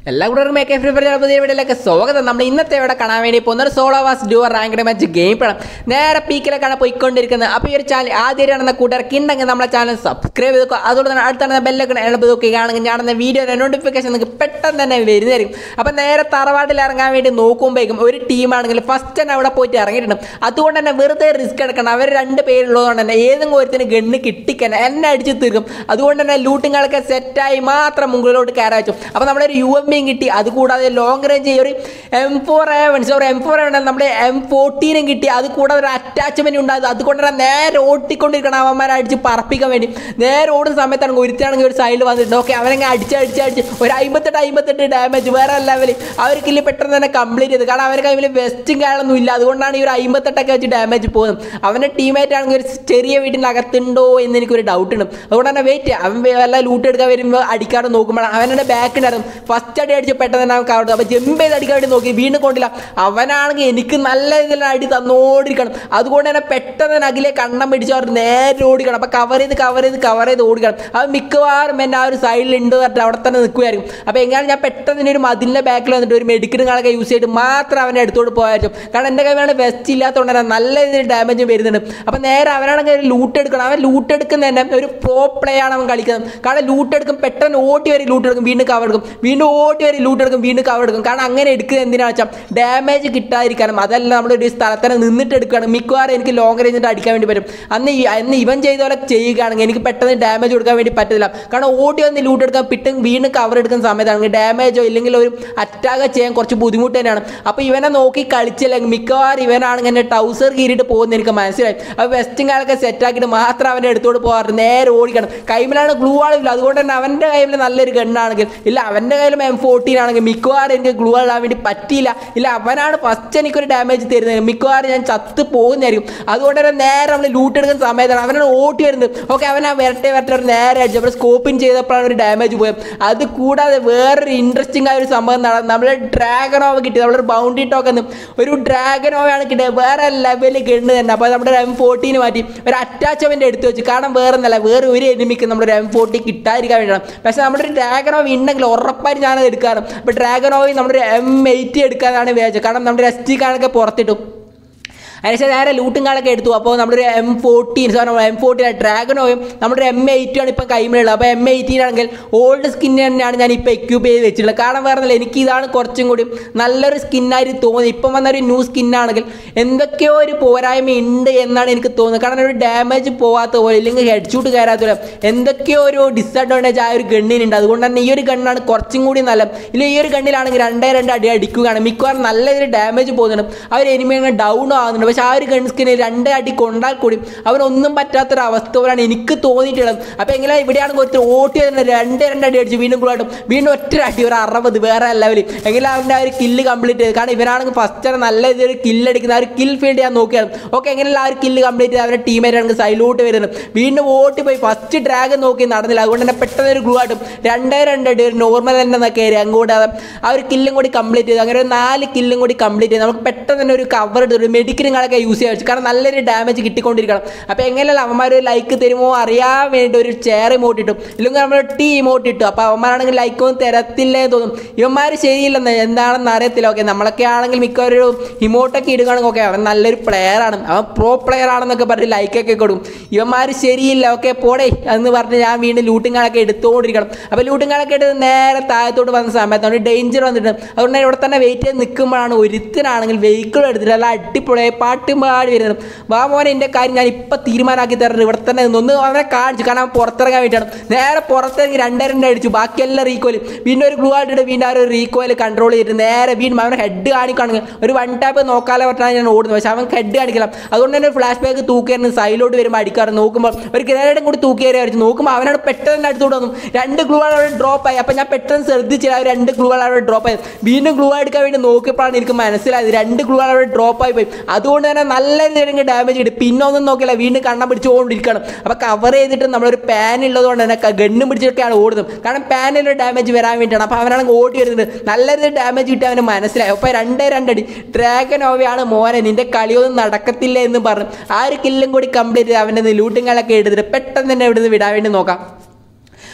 എല്ലാ കൂട്ടർക്കും മേക്കെ free fire പുതിയ വീഡിയോയിലേക്ക് സ്വാഗതം നമ്മൾ ഇന്നത്തെ ഇവിടെ കാണാൻ വേണ്ടി പോകുന്ന ഒരു solo vs duo ranked match game plan നേരെ പീക്കിലേക്കാണ് പോയിക്കൊണ്ടിരിക്കുന്നത് അപ്പോൾ ഈ ഒരു ചാനൽ ആദ്യമാണെന്ന കൂട്ടുകാർക്ക് ഉണ്ടെങ്കിൽ നമ്മളെ ചാനൽ സബ്സ്ക്രൈബ് ചെയ്തോ അതുപോലെ തന്നെ അടുത്താണ് ബെല്ലൊക്കെ എളുപ്പം നോക്കുകയാണെങ്കിൽ ഞാനെന്ന വീഡിയോ നോട്ടിഫിക്കേഷൻ നിങ്ങൾക്ക് പെട്ടെന്ന് തന്നെ വരുന്നതായിരിക്കും അപ്പോൾ നേരെ തറവാട്ടിൽ ഇറങ്ങാൻ വേണ്ടി നോക്കുമ്പോഴേക്കും ഒരു ടീമാണെങ്കിൽ ഫസ്റ്റ് തന്നെ അവിടെ പോയിട്ട് ഇറങ്ങിയിട്ടുണ്ട് അതുകൊണ്ട് തന്നെ വെറുതെ റിസ്ക് എടുക്കണം അവർ രണ്ട് പേരുള്ളതുകൊണ്ട് തന്നെ ഏതെങ്കിലും ഒരുത്തിന് ഗണ്ണ് കിട്ടിക്കാൻ എന്നെ അടിച്ച് തീർക്കും അതുകൊണ്ട് തന്നെ ലൂട്ടിങ്ങളൊക്കെ സെറ്റായി മാത്രം മുകളിലോട്ട് കയറാൻ വെച്ചു അപ്പോൾ നമ്മുടെ ഒരു യു എം ബിയും കിട്ടി അതുകൂടാതെ ലോങ് റേഞ്ച് ഒരു M four A one sorry M four A one നമ്മുടെ എം ഫോർട്ടീനും കിട്ടി അത് കൂടാതെ ഒരു അറ്റാച്ച്മെന്റ് ഉണ്ടായത് അതുകൊണ്ട് തന്നെ നേരെ ഓട്ടിക്കൊണ്ടിരിക്കണം അവന്മാരെ അടിച്ച് പറപ്പിക്കാൻ വേണ്ടി നേരെ ഓടുന്ന സമയത്താണ് ഒരുത്താണെങ്കിൽ ഒരു സൈഡിൽ വന്നിട്ടുണ്ട് ഓക്കെ അവനങ്ങ് അടിച്ച് അടിച്ച് അടിച്ച് ഒരു അമ്പത്തെട്ട് അമ്പത്തെട്ട് ഡാമേജ് വേറെ ലെവൽ അവർക്ക് ഇല്ല പെട്ടെന്ന് തന്നെ കംപ്ലീറ്റ് ചെയ്ത് കാരണം അവരുടെ കയ്യിൽ വെസ്റ്റും കാര്യമൊന്നും ഇല്ല അതുകൊണ്ടാണ് ഈ ഒരു അമ്പത്തെട്ടൊക്കെ വെച്ച് ഡാമേജ് പോകുന്നത് അവൻ്റെ ടീമേറ്റ് ആണെങ്കിൽ ഒരു ചെറിയ വീട്ടിൻ്റെ അകത്തുണ്ടോ എന്ന് എനിക്കൊരു ഡൗട്ട് ഉണ്ട് അതുകൊണ്ട് തന്നെ വെയിറ്റ് അവൻ വല്ല ലൂട്ട് എടുക്കാൻ വരുമ്പോൾ അടിക്കാറ് നോക്കുമ്പോൾ അവനെ ബാക്കിണ്ടായിരുന്നു ഫസ്റ്റ് അടി അടിച്ച് പെട്ടെന്ന് തന്നെ അവൻ കവർന്നു അപ്പോൾ ജമ്പ് ചെയ്ത് അടിക്കാൻ വേണ്ടി നോക്കി വീണ്ടും കൊണ്ടില്ല അവനാണെങ്കിൽ എനിക്ക് നല്ല രീതിയിൽ അടി തന്നോടിരിക്കണം അതുകൊണ്ട് തന്നെ പെട്ടെന്ന് തന്നെ അഖിലെ കണ്ണം പിടിച്ച് അവർ നേരെ ഓടിക്കണം അപ്പോൾ കവർ ചെയ്ത് കവർ ചെയ്ത് കവർ ചെയ്ത് ഓടിക്കണം അവൻ മിക്കവാറും എന്നെ ആ ഒരു സൈഡിൽ ഉണ്ട് പറഞ്ഞിട്ട് അവിടെ തന്നെ നിൽക്കുമായിരിക്കും അപ്പോൾ എങ്ങനെ ഞാൻ പെട്ടെന്ന് തന്നെ ഒരു മതിലിൻ്റെ ബാക്കിൽ വന്നിട്ട് ഒരു മെഡിക്കലും കാണൊക്കെ യൂസ് ചെയ്തിട്ട് മാത്രം അവനെ എടുത്തോട്ട് പോയായിരിക്കും കാരണം എൻ്റെ കയ്യിലാണ് വെസ്റ്റ് ഇല്ലാത്തതുകൊണ്ട് തന്നെ നല്ല രീതിയിൽ ഡാമേജും വരുന്നുണ്ട് അപ്പോൾ നേരെ അവനാണെങ്കിൽ ഒരു ലൂട്ട് എടുക്കണം അവൻ ലൂട്ട് എടുക്കുന്ന തന്നെ ഒരു പ്രോ പ്ലേ ആണ് അവൻ കളിക്കുന്നത് കാരണം ലൂട്ട് എടുക്കും പെട്ടെന്ന് ഓട്ടി വരെ ലൂട്ട് എടുക്കും വീണ്ടും കവർ എടുക്കും വീണ്ടും ഓട്ടി വരെ ലൂട്ട് എടുക്കും വീണ്ടും കവർ എടുക്കും കാരണം അങ്ങനെ എടുക്കുന്നത് എന്തിനാണെന്ന് വെച്ചാൽ ഡാമേജ് കിട്ടാതിരിക്കാനും അതല്ല നമ്മളൊരു സ്ഥലത്തന്നെ നിന്നിട്ട് എടുക്കുകയാണ് മിക്കവാറും എനിക്ക് ലോങ് റേഞ്ചിട്ട് അടിക്കാൻ വേണ്ടി പറ്റും അന്ന് ഈ- അന്ന് ഇവൻ ചെയ്ത പോലെ ചെയ്യുകയാണെങ്കിൽ എനിക്ക് പെട്ടെന്ന് ഡാമേജ് കൊടുക്കാൻ വേണ്ടി പറ്റില്ല കാരണം ഓടി വന്ന് ലൂട്ട് എടുക്കാൻ പിട്ടും വീണ്ടും കവർ എടുക്കുന്ന സമയത്താണെങ്കിൽ ഡാമേജോ ഇല്ലെങ്കിൽ ഒരു അറ്റാക്ക് ചെയ്യാൻ കുറച്ച് ബുദ്ധിമുട്ട് തന്നെയാണ് അപ്പോൾ ഇവനെ നോക്കി കളിച്ചില്ലെങ്കിൽ മിക്കവാറും ഇവനാണെങ്കിൽ എൻ്റെ ടൗസർ കീറിയിട്ട് പോകുന്ന എനിക്ക് മനസ്സിലായി അപ്പോൾ വെസ്റ്റും കാലൊക്കെ സെറ്റാക്കിയിട്ട് മാത്രം അവൻ്റെ അടുത്തോട്ട് പോകാറ് നേരെ ഓടിക്കണം കൈമിലാണ് ഗ്ലൂ ആളില്ല അതുകൊണ്ട് തന്നെ അവൻ്റെ കയ്യിൽ നല്ലൊരു ഗണ്ണാണെങ്കിൽ ഇല്ല അവൻ്റെ കയ്യിലും എം ഫോർട്ടീൻ ആണെങ്കിൽ മിക്കവാറും എനിക്ക് ഗ്ലൂ ഇടാൻ വേണ്ടി പറ്റിയില്ല ഇല്ല അവനാണ് ഫസ്റ്റ് എനിക്കൊരു ഡാമേജ് തരുന്നത് മിക്കവാറും ഞാൻ ചത്ത് പോകുന്നതായിരിക്കും അതുകൊണ്ട് തന്നെ നേരെ നമ്മൾ ലൂട്ട് എടുക്കുന്ന സമയത്താണ് അവനാണ് ഓട്ടി വരുന്നത് ഓക്കെ അവൻ ആ വരട്ടെ വരട്ടെ ഒരു നേരെ അടിച്ചു അപ്പോൾ സ്കോപ്പിൻ ചെയ്തപ്പോഴാണ് ഒരു ഡാമേജ് പോയത് അത് കൂടാതെ വേറൊരു ഇൻട്രസ്റ്റിംഗ് ആയ ഒരു സംഭവം നടന്നു നമ്മളെ ഡ്രാഗനോവ കിട്ടി നമ്മളൊരു ബൗണ്ടറി ടോക്കൻ ഒരു ഡ്രാഗനോവയാണ് കിട്ടിയത് വേറെ ലെവലിൽ ഗണ്ണ് തന്നെ അപ്പോൾ നമ്മുടെ എം ഫോർട്ടീന് മാറ്റി ഒരു അറ്റാച്ച്മെന്റ് എടുത്തു വെച്ചു കാരണം വേറെ ഒന്നല്ല വേറെ ഒരു എനിമിക്ക് നമ്മുടെ എം ഫോർട്ടി കിട്ടാതിരിക്കാൻ വേണ്ടിയാണ് പക്ഷേ നമ്മുടെ ഒരു ഡ്രാഗനോവ ഉണ്ടെങ്കിൽ ഉറപ്പായിട്ട് ഞാനത് എടുക്കാറ് അപ്പോൾ ഡ്രാഗനോവി നമ്മുടെ എം എയ്റ്റി എടുക്കാനാണ് വിചാരിച്ചത് കാരണം നമ്മുടെ എസ് ടി കാർഡൊക്കെ പുറത്തിട്ടു അതിനുശേഷം നേരെ ലൂട്ടും കാർഡൊക്കെ എടുത്തു അപ്പോൾ നമ്മുടെ M fourteen sorry M fourteen ഡ്രാഗനോയും നമ്മുടെ എം എയ്റ്റും ആണ് ഇപ്പം കൈമിലുള്ളത് അപ്പോൾ എം എയ്റ്റീൻ ആണെങ്കിൽ ഓൾഡ് സ്കിൻ തന്നെയാണ് ഞാൻ ഇപ്പോൾ എക്യൂപ്പ് ചെയ്ത് വെച്ചിട്ടുള്ളത് കാരണം വേറെ ഒന്നുമില്ല എനിക്ക് ഇതാണ് കുറച്ചും കൂടി നല്ലൊരു സ്കിന്നായിട്ട് തോന്നി ഇപ്പം വന്നൊരു ന്യൂ സ്കിന്നാണെങ്കിൽ എന്തൊക്കെയോ ഒരു പോരായ്മ ഉണ്ട് എന്നാണ് എനിക്ക് തോന്നുന്നത് കാരണം ഒരു ഡാമേജ് പോവാത്ത പോലെ ഇല്ലെങ്കിൽ ഹെഡ് ഷൂട്ട് കയറാത്ത പോലെ എന്തൊക്കെയോ ഒരു ഡിസഡ്വാൻറ്റേജ് ആ ഒരു ഗണ്ണിനുണ്ട് അതുകൊണ്ട് തന്നെ ഈ ഒരു ഗണ്ണാണ് കുറച്ചും കൂടി നല്ല ഇല്ല ഈ ഒരു ഗണ്ണിലാണെങ്കിൽ രണ്ടേ രണ്ട് അടി അടിക്കുകയാണ് മിക്കവാറും നല്ല ഒരു ഡാമേജ് പോകുന്നുണ്ട് ആ ഒരു എനിമി അങ്ങ് ഡൗൺ ആവുന്നുണ്ട് പക്ഷേ ആ ഒരു ഗൺ സ്കിന് രണ്ട് അടി കൊണ്ടാൽ കൂടി അവനൊന്നും പറ്റാത്തൊരു അവസ്ഥ പോലാണ് എനിക്ക് തോന്നിയിട്ടുള്ളത് അപ്പോൾ എങ്ങനെ ഇവിടെയാണ് ഒരുത്തർ ഓട്ടി വരുന്നത് രണ്ടേ രണ്ട് അടി അടിച്ചു വീണ്ടും കൂടാട്ടും വീണ്ടും ഒറ്റ അടി ഒരു അറുപത് വേറെ ലെവൽ എങ്കിലും അവൻ്റെ ആ ഒരു കില്ല് കംപ്ലീറ്റ് ചെയ്ത് കാരണം ഇവനാണെങ്കിൽ ഫസ്റ്റ് നല്ല ഒരു കില്ല് അടിക്കുന്ന ആ ഒരു കിൽ ഫീൽഡ് ഞാൻ നോക്കിയാണ് ഓക്കെ എങ്ങനെയുള്ള ആ ഒരു കില്ല് കംപ്ലീറ്റ് ചെയ്ത് അവരുടെ ടീമേറ്റാണെങ്കിൽ സൈലോട്ട് വരുന്നത് വീണ്ടും ഓട്ടി പോയി ഫസ്റ്റ് ഡ്രാഗൺ നോക്കി നടന്നില്ല അതുകൊണ്ട് തന്നെ പെട്ടെന്ന് ഒരു ഗ്ലൂ ആട്ടും രണ്ടേ രണ്ട് അടി ഒരു നോർമൽ തന്നെ എന്നൊക്കെ കയറി അങ്ങോട്ട് ആ ഒരു കില്ലും കൂടി കംപ്ലീറ്റ് ചെയ്തു അങ്ങനെ ഒരു നാല് കില്ലും കൂടി കംപ്ലീറ്റ് ചെയ്ത് നമുക്ക് പെട്ടെന്ന് തന്നെ ഒരു കവർ എടുത്ത് ഒരു മെഡിക്കലും കളൊക്കെ യൂസ് ചെയ്യാൻ വെച്ചു കാരണം നല്ലൊരു ഡാമേജ് കിട്ടിക്കൊണ്ടിരിക്കണം അപ്പോൾ എങ്ങനെയല്ല അവന്മാർ ഒരു ലൈക്ക് തരുമോ അറിയാൻ വേണ്ടി ഒരു ചെയർ ഇമോട്ട് ഇട്ടു ഇല്ലെങ്കിൽ നമ്മൾ ടീ ഇമോട്ട് ഇട്ടു അപ്പോൾ അവന്മാരാണെങ്കിൽ ലൈക്കൊന്നും തരത്തില്ലേ എന്ന് തോന്നും ഇവന്മാർ ശരിയില്ലെന്ന് എന്താണെന്ന് അറിയത്തില്ല ഓക്കെ നമ്മളൊക്കെ ആണെങ്കിൽ മിക്കവാറും ഒരു ഇമോട്ടൊക്കെ ഇടുകയാണെങ്കിൽ ഓക്കെ അവൻ നല്ലൊരു പ്ലെയർ ആണ് അവൻ പ്രോ പ്ലെയർ ആണെന്നൊക്കെ പറഞ്ഞ് ലൈക്കൊക്കെ കൊടുക്കും ഇവന്മാർ ശരിയില്ല ഓക്കെ പോടേ എന്ന് പറഞ്ഞ് ഞാൻ വീണ്ടും ലൂട്ടിങ് കാളൊക്കെ എടുത്തുകൊണ്ടിരിക്കണം അപ്പോൾ ലൂട്ടിങ് കാളൊക്കെ എടുത്ത് നേരെ താഴത്തോട്ട് വന്ന സമയത്താണ് ഡേഞ്ചർ വന്നിട്ട് അതുകൊണ്ട് ഇവിടെ തന്നെ വെയിറ്റ് ചെയ്ത് നിൽക്കുമ്പോഴാണ് ഒരുത്തനാണെങ്കിൽ വെഹിക്കിൾ എടുത്തിട്ട് അല്ല അടിപൊളിയായി പാട്ടും പാടി വരുന്നത് വാ മോനെ എൻ്റെ കാര്യം ഞാൻ ഇപ്പം തീരുമാനമാക്കി തരുന്നത് ഇവിടെ തന്നെ നിന്ന് ഒന്ന് അവനെ കാണിച്ചു കാരണം അവൻ പുറത്തിറങ്ങാൻ വേണ്ടിയാണ് നേരെ പുറത്തിറങ്ങി രണ്ടേ രണ്ട് അടിച്ചു ബാക്കിയെല്ലാം റീകോയിൽ വീണ്ടും ഒരു ഗ്ലൂ ആയിട്ടിട്ട് വീണ്ടും ആ ഒരു റീകോയിൽ കൺട്രോൾ ചെയ്തിട്ട് നേരെ വീണ്ടും അവൻ ഹെഡ് കാണിക്കുകയാണെങ്കിൽ ഒരു വൺ ടാപ്പ് നോക്കാതെ പറ്റാണ് ഞാൻ ഓടുന്നത് പക്ഷെ അവൻ ഹെഡ് കാണിക്കണം അതുകൊണ്ട് തന്നെ ഫ്ലാഷ് ബാക്ക് തൂക്കിയായിരുന്നു സൈഡിലോട്ട് വരുമ്പോൾ അടിക്കാറ് നോക്കുമ്പോൾ ഒരു ഗ്രനേഡും കൂടി തൂക്കിയേറി അടിച്ചു നോക്കുമ്പോൾ അവനാണ് പെട്ടെന്ന് അടുത്തോട്ട് വന്നു രണ്ട് ഗ്ലൂ അവിടെ ഡ്രോപ്പ് ആയി അപ്പം ഞാൻ പെട്ടെന്ന് ശ്രദ്ധിച്ചില്ല ആ ഒരു രണ്ട് ഗ്ലൂ അവിടെ ഡ്രോപ്പ് ആയി വീണ്ടും ഗ്ലൂ എടുക്കാൻ വേണ്ടി നോക്കിയപ്പോഴാണ് എനിക്ക് മനസ്സിലായത് രണ്ട് ഗ്ലൂ അവിടെ ഡ്രോപ്പ് ആയി പോയി അതുകൊണ്ട് തന്നെ നല്ല രീതിയിൽ ഡാമേജ് കിട്ടി പിന്നെ ഒന്നും നോക്കില്ല വീണ്ടും കണ്ണം പിടിച്ചുകൊണ്ടിരിക്കണം അപ്പോൾ കവർ ചെയ്തിട്ട് നമ്മളൊരു പാൻ ഉള്ളതുകൊണ്ട് തന്നെ ഗണ്ണും പിടിച്ചിട്ടൊക്കെയാണ് ഓടുന്നത് കാരണം പാനിൽ ഡാമേജ് വരാൻ വേണ്ടിയാണ് അപ്പോൾ അവനാണെങ്കിൽ ഓടി വരുന്നത് നല്ല രീതിയിൽ ഡാമേജ് കിട്ടി അവന് മനസ്സിലായി അപ്പോൾ രണ്ടേ രണ്ടടി ഡ്രാഗൻ ഓവയാണ് മോനെ നിന്റെ കളിയൊന്നും നടക്കത്തില്ല എന്ന് പറഞ്ഞു ആ ഒരു കില്ലും കൂടി കംപ്ലീറ്റ് ചെയ്ത് അവൻ്റെ ലൂട്ടിങ്ങളൊക്കെ എടുത്തിട്ട് പെട്ടെന്ന് തന്നെ ഇവിടുന്ന് വിടാൻ വേണ്ടി നോക്കാം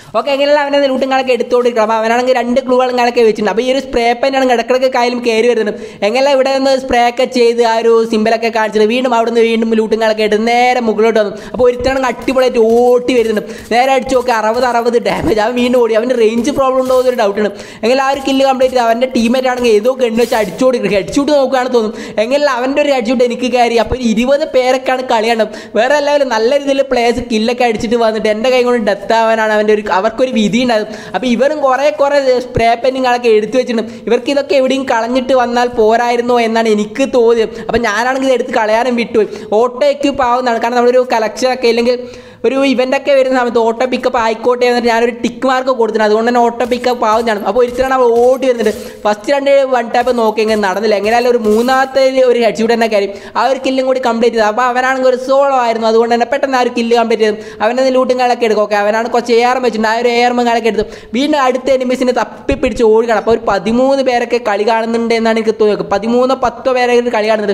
ഓക്കെ എങ്ങനെയുള്ള അവനെ ലൂട്ടും കാലൊക്കെ എടുത്തോണ്ടിരിക്കണം അപ്പോൾ അവനാണെങ്കിൽ രണ്ട് ഗ്ലൂകളും കാലൊക്കെ വെച്ചിട്ടുണ്ട് അപ്പോൾ ഈ ഒരു സ്പ്രേ പെയിൻ്റാണ് ഇടക്കിടക്ക് കയ്യിലും കയറി വരുന്നുണ്ട് എങ്ങനെ ഇവിടെ നിന്ന് സ്പ്രേ ഒക്കെ ചെയ്ത് ആ ഒരു സിമ്പിളൊക്കെ കാണിച്ചിട്ട് വീണ്ടും അവിടെ നിന്ന് വീണ്ടും ലൂട്ടും കാലൊക്കെ എടുത്ത് നേരെ മുകളിലോട്ട് വന്നു അപ്പോൾ ഒരുത്തനാണെങ്കിൽ അടിപൊളിയായിട്ട് ഓട്ടി വരുന്നുണ്ട് നേരെ അടിച്ച് നോക്കി അറുപത് അറുപത് ഡാമേജ് അവൻ വീണ്ടും ഓടി അവൻ്റെ റേഞ്ച് പ്രോബ്ലം ഉണ്ടോ എന്നൊരു ഡൗട്ട് ഉണ്ട് എങ്ങനെ ആ ഒരു കില്ല് കംപ്ലീറ്റ് ചെയ്ത് അവൻ്റെ ടീമേറ്റ് ആണെങ്കിൽ ഏതോ ഗണ്ണ് വെച്ച് അടിച്ചോടി ഹെഡ് ഷൂട്ട് നോക്കുകയാണെന്ന് തോന്നും എങ്ങനെ അവൻ്റെ ഒരു ഹെഡ് ഷൂട്ട് എനിക്ക് കയറി അപ്പോൾ ഒരു ഇരുപത് പേരൊക്കെയാണ് കളിയാണ് വേറെ എല്ലാവരും നല്ല രീതിയിൽ പ്ലേയേഴ്സ് കില്ലൊക്കെ അടിച്ചിട്ട് വന്നിട്ട് എൻ്റെ കൈ കൊണ്ട് ഡെത്ത് ആവാനാണ് അവൻ്റെ ഒരു അവർക്കൊരു വിധി ഉണ്ടാകും അപ്പോൾ ഇവരും കുറേ കുറേ സ്പ്രേ പെയിൻറ്റിങ്ങളൊക്കെ എടുത്തു വെച്ചിട്ടുണ്ട് ഇവർക്ക് ഇതൊക്കെ എവിടെയും കളഞ്ഞിട്ട് വന്നാൽ പോരായിരുന്നോ എന്നാണ് എനിക്ക് തോന്നിയത് അപ്പോൾ ഞാനാണെങ്കിൽ ഇത് എടുത്ത് കളയാനും വിട്ടുപോയി ഓട്ടോ എക്യൂപ്പ് ആവുന്നതാണ് കാരണം നമ്മളൊരു കളക്ഷൻ ഒക്കെ ഇല്ലെങ്കിൽ ഒരു ഇവൻ്റ് ഒക്കെ വരുന്ന സമയത്ത് ഓട്ടോ പിക്കപ്പ് ആയിക്കോട്ടെ എന്നിട്ട് ഞാനൊരു ടിക്ക് മാർക്ക് കൊടുത്തിട്ടുണ്ട് അതുകൊണ്ട് തന്നെ ഓട്ടോ പിക്കപ്പ് ആവുന്നതാണ് അപ്പോൾ ഒരിക്കലാണ് അവൾ ഓടി വരുന്നുണ്ട് ഫസ്റ്റ് രണ്ട് വൺ ടാപ്പ് നോക്കിയെങ്കിൽ നടന്നില്ല എങ്ങനെയാലും ഒരു മൂന്നാമത്തെ ഒരു ഹെഡ് ഷൂട്ട് തന്നെ കാര്യം ആ ഒരു കില്ലും കൂടി കംപ്ലീറ്റ് ചെയ്തു അപ്പോൾ അവനാണെങ്കിൽ ഒരു സോളോ ആയിരുന്നു അതുകൊണ്ട് തന്നെ പെട്ടെന്ന് ആ ഒരു കില്ല് കംപ്ലീറ്റ് ചെയ്തു അവനെ ലൂട്ടും കാലൊക്കെ എടുക്കും ഓക്കെ അവനാണ് കുറച്ച് എയർമ വെച്ചിട്ടുണ്ട് ആ ഒരു എയർമ കാലൊക്കെ എടുത്തു വീണ്ടും അടുത്ത എനിമീസിനെ തപ്പി പിടിച്ച് ഓടുകയാണ് അപ്പോൾ ഒരു പതിമൂന്ന് പേരൊക്കെ കളി കാണുന്നുണ്ട് എന്നാണ് എനിക്ക് തോന്നിയത് പതിമൂന്നോ പത്തോ പേരൊക്കെ കളി കാണുന്നുണ്ട്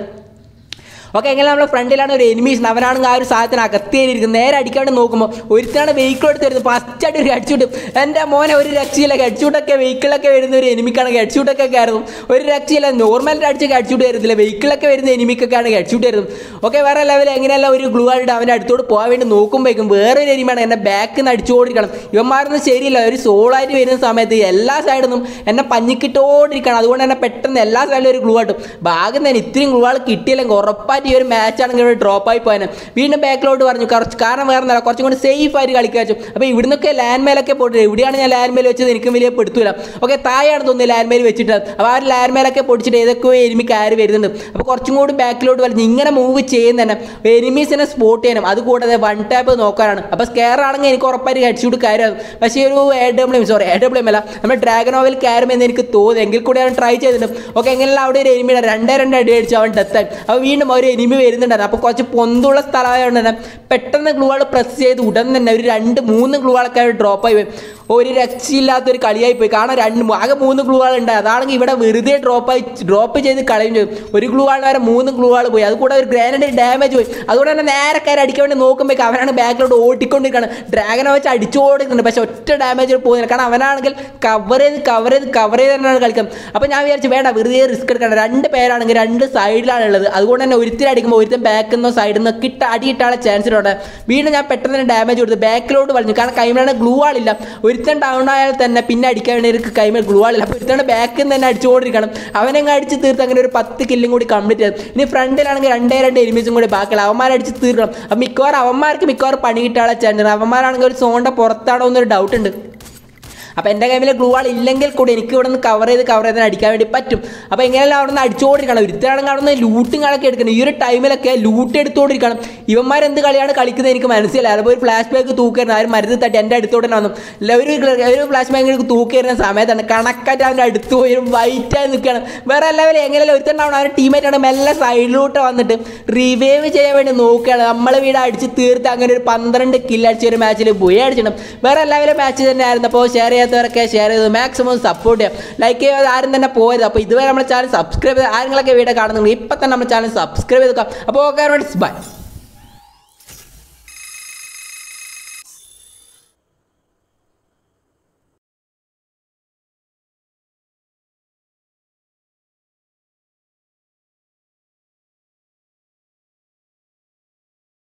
ഓക്കെ എങ്ങനെ നമ്മുടെ ഫ്രണ്ടിലാണ് ഒരു എനിമീസ് അവനാണെങ്കിൽ ആ ഒരു സാധനത്തിന് അകത്തേരിയിരിക്കുന്നത് നേരെ അടിക്കാണ്ട് നോക്കുമ്പോൾ ഒരുത്താണ് വെഹിക്കിൾ എടുത്ത് വരുന്നത് ഫസ്റ്റായിട്ട് ഒരു ഹെഡ്ഷൂട്ട് എൻ്റെ മോനെ ഒരു രക്ഷയില്ല ഹെഡ്ഷൂട്ടൊക്കെ വെഹിക്കിളൊക്കെ വരുന്ന ഒരു എനിമിക്കാണ് ഹെഡ്ഷൂട്ടൊക്കെ കയറും ഒരു രക്ഷയില്ല നോർമൽ അടിച്ച് ഹെഡ്ഷൂട്ട് വരുന്നില്ല വെഹിക്കിളൊക്കെ വരുന്ന എനിമിക്കൊക്കെയാണ് ഹെഡ്ഷൂട്ട് വരുന്നത് ഓക്കെ വേറെ ലെവൽ എങ്ങനെയല്ല ഒരു ഗ്ലൂ ആയിട്ട് അവൻ്റെ അടുത്തോട് പോകാൻ വേണ്ടി നോക്കുമ്പോഴേക്കും വേറൊരു എനിമാണ് എന്നെ ബാക്കിൽ നിന്ന് അടിച്ചുകൊണ്ടിരിക്കണം ഇവന്മാരൊന്നും ശരിയില്ല ഒരു സോളായിട്ട് വരുന്ന സമയത്ത് എല്ലാ സൈഡിൽ നിന്നും എന്നെ പഞ്ഞിക്കിട്ടോണ്ടിരിക്കണം അതുകൊണ്ട് തന്നെ പെട്ടെന്ന് എല്ലാ സൈഡിലും ഒരു ഗ്ലൂ ആയിട്ടും ഭാഗം തന്നെ ഇത്രയും ഗ്ലൂ ആൾ കിട്ടിയില്ലെങ്കിൽ ഉറപ്പായിട്ട് ഈ ഒരു മാച്ച് ആണെങ്കിൽ ഇവിടെ ഡ്രോപ്പ് ആയി പോയാൽ വീണ്ടും ബാക്കിലോട്ട് പറഞ്ഞു കുറച്ച് കാരണം വേറെ ഒന്നല്ല കുറച്ചും കൂടി സേഫ് ആയിട്ട് കളിക്കാൻ വെച്ചു അപ്പോൾ ഇവിടുന്നൊക്കെ ലാൻഡ് മേലൊക്കെ പോയിട്ട് എവിടെയാണ് ഞാൻ ലാൻഡ് മേൽ വെച്ചത് എനിക്കും വലിയ പെടുത്തൂല ഓക്കെ താഴെയാണ് തോന്നുന്നത് ലാൻഡ് മേൽ വെച്ചിട്ട് അപ്പോൾ ആ ഒരു ലാൻഡ് മേലൊക്കെ പൊടിച്ചിട്ട് ഏതൊക്കെയോ എനിമി കയറി വരുന്നുണ്ട് അപ്പോൾ കുറച്ചും കൂടി ബാക്കിലോട്ട് വലിഞ്ഞ് ഇങ്ങനെ മൂവ് ചെയ്യുന്ന തന്നെ എനിമീസിനെ സ്പോട്ട് ചെയ്യാനും അതുകൂടാതെ വൺ ടാപ്പ് നോക്കാനാണ് അപ്പോൾ സ്കെയർ ആണെങ്കിൽ എനിക്ക് ഉറപ്പായിട്ട് ഹെഡ് ഷൂട്ട് കയറും പക്ഷേ ഒരു A W M sorry A W M അല്ല നമ്മുടെ ഡ്രാഗൺ ഓവൽ കയറുമെന്ന് എനിക്ക് തോന്നി എങ്കിൽ കൂടി അവൻ ട്രൈ ചെയ്തിട്ടുണ്ട് ഓക്കെ എങ്ങനെയല്ല അവിടെ ഒരു എനിമിയുടെ രണ്ടേ രണ്ട് അടി അടിച്ചു അവൻ ഡെത്തായി അപ്പോൾ വീണ്ടും ഒരു എനിമി വരുന്നുണ്ടായിരുന്നു അപ്പോൾ കുറച്ച് പൊന്തുള്ള സ്ഥലമായതുകൊണ്ട് തന്നെ പെട്ടെന്ന് ഗ്ലൂവാൾ പ്രസ് ചെയ്ത് ഉടൻ തന്നെ ഒരു രണ്ട് മൂന്ന് ഗ്ലൂവാളൊക്കെ ഡ്രോപ്പ് ആയി പോയി ഒരു രക്ഷയില്ലാത്തൊരു കളിയായി പോയി കാരണം രണ്ട് ആകെ മൂന്ന് ഗ്ലൂ ആൾ ഉണ്ട് അതാണെങ്കിൽ ഇവിടെ വെറുതെ ഡ്രോപ്പ് ആയി ഡ്രോപ്പ് ചെയ്ത് കളയും ചെയ്യും ഒരു ഗ്ലൂ ആൾ വരെ മൂന്ന് ഗ്ലൂ ആൾ പോയി അതുകൂടെ ഒരു ഗ്രാനഡ് ഡാമേജ് പോയി അതുകൊണ്ട് തന്നെ നേരെ കയറി അടിക്കാൻ വേണ്ടി നോക്കുമ്പോൾ അവനാണ് ബാക്കിലോട്ട് ഓടിക്കൊണ്ടിരിക്കുകയാണ് ഡ്രാഗനെ വെച്ച് അടിച്ചുകൊണ്ടിരിക്കുന്നുണ്ട് പക്ഷെ ഒറ്റ ഡാമേജ് പോകുന്നില്ല കാരണം അവനാണെങ്കിൽ കവർ ചെയ്ത് കവർ ചെയ്ത് കവർ ചെയ്ത് തന്നെയാണ് കളിക്കുന്നത് അപ്പോൾ ഞാൻ വിചാരിച്ചു വേണ്ട വെറുതെ റിസ്ക് എടുക്കണം രണ്ട് പേരാണെങ്കിൽ രണ്ട് സൈഡിലാണ് ഉള്ളത് അതുകൊണ്ട് തന്നെ ഒരുത്തരം അടിക്കുമ്പോൾ ഒരുത്തൻ ബാക്കിൽ നിന്നോ സൈഡിൽ നിന്നോ കിട്ട അടിയിട്ടാനുള്ള ചാൻസ് ഉണ്ട് വീണ്ടും ഞാൻ പെട്ടെന്ന് തന്നെ ഡാമേജ് കൊടുത്തു ബാക്കിലോട്ട് വലിഞ്ഞു കാരണം കൈമലാണ് ഗ്ലൂ ആളില്ല ഒരുത്തൻ ഡൗൺ ആയാൽ തന്നെ പിന്നെ അടിക്കാൻ വേണ്ടി എനിക്ക് കൈമ ഗ്ലൂ ആളില്ല അപ്പോൾ ഒരുത്തൻ ബാക്കിൽ നിന്ന് തന്നെ അടിച്ചുകൊണ്ടിരിക്കണം അവനങ്ങ് അടിച്ച് തീർത്ത് അങ്ങനെ ഒരു പത്ത് കില്ലും കൂടി കംപ്ലീറ്റ് ചെയ്തു ഇനി ഫ്രണ്ടിലാണെങ്കിൽ രണ്ടേ രണ്ട് എനിമീസും കൂടി ബാക്കിയുള്ള അവന്മാരെ അടിച്ച് തീർക്കണം അപ്പം മിക്കവാറും അവന്മാർക്ക് മിക്കവാറും പണി കിട്ടാനുള്ള ചാൻസ് ഉണ്ട് അവന്മാരാണെങ്കിൽ ഒരു സോണിൻ്റെ പുറത്താണോ എന്നൊരു ഡൗട്ട് ഉണ്ട് അപ്പോൾ എൻ്റെ കയ്യിൽ ഗ്ലൂ വാൾ ഇല്ലെങ്കിൽ കൂടി എനിക്ക് ഇവിടെ നിന്ന് കവർ ചെയ്ത് കവർ ചെയ്ത് അടിക്കാൻ വേണ്ടി പറ്റും അപ്പോൾ എങ്ങനെയല്ല അവിടെ നിന്ന് അടിച്ചുകൊണ്ടിരിക്കണം ഒരുത്തരാണെങ്കിൽ അവിടെ നിന്ന് ലൂട്ടും കണക്കെ എടുക്കണം ഈ ഒരു ടൈമിലൊക്കെ ലൂട്ട് എടുത്തുകൊണ്ടിരിക്കണം ഇവന്മാർ എന്ത് കളിയാണ് കളിക്കുന്നത് എനിക്ക് മനസ്സിലായി അപ്പോൾ ഒരു ഫ്ലാഷ് ബാക്ക് തൂക്കരുന്ന ആരും മരുന്ന് തട്ടി എൻ്റെ അടുത്തോടെ വന്നു ഇല്ല, ഒരു ഒരു ഫ്ലാഷ് ബാക്ക് തൂക്കരുന്ന സമയത്താണ് കണക്കായിട്ട് അവൻ്റെ അടുത്ത് പോയി വൈറ്റായി നിൽക്കുകയാണ് വേറെ എല്ലാവരും എങ്ങനെയല്ല ഒരുത്തണ്ടാവണം അവരുടെ ടീമേറ്റാണ് മെല്ലെ സൈഡിലോട്ട് വന്നിട്ട് റിവൈവ് ചെയ്യാൻ വേണ്ടി നോക്കുകയാണ് നമ്മളെ വീട് അടിച്ച് തീർത്ത് അങ്ങനെ ഒരു പന്ത്രണ്ട് കില്ലടിച്ച ഒരു മാച്ചിൽ പോയി അടിച്ചിട്ടുണ്ട് വേറെ എല്ലാവരും മാച്ച് തന്നെ ആയിരുന്നു അപ്പോൾ ഷെയർ ചെയ്യാത്തവരൊക്കെ ഷെയർ ചെയ്ത് മാക്സിമം സപ്പോർട്ട് ചെയ്യാം ലൈക്ക് ചെയ്യാതെ ആരും തന്നെ പോയത് അപ്പോൾ ഇതുവരെ നമ്മുടെ ചാനൽ സബ്സ്ക്രൈബ് ചെയ്ത് ആരെങ്കിലൊക്കെ വീഡിയോ കാണുന്നുണ്ടെങ്കിൽ ഇപ്പം തന്നെ നമ്മുടെ ചാനൽ സബ്സ്ക്രൈബ് ചെയ്ത് അപ്പോൾ ഓക്കെ ബൈ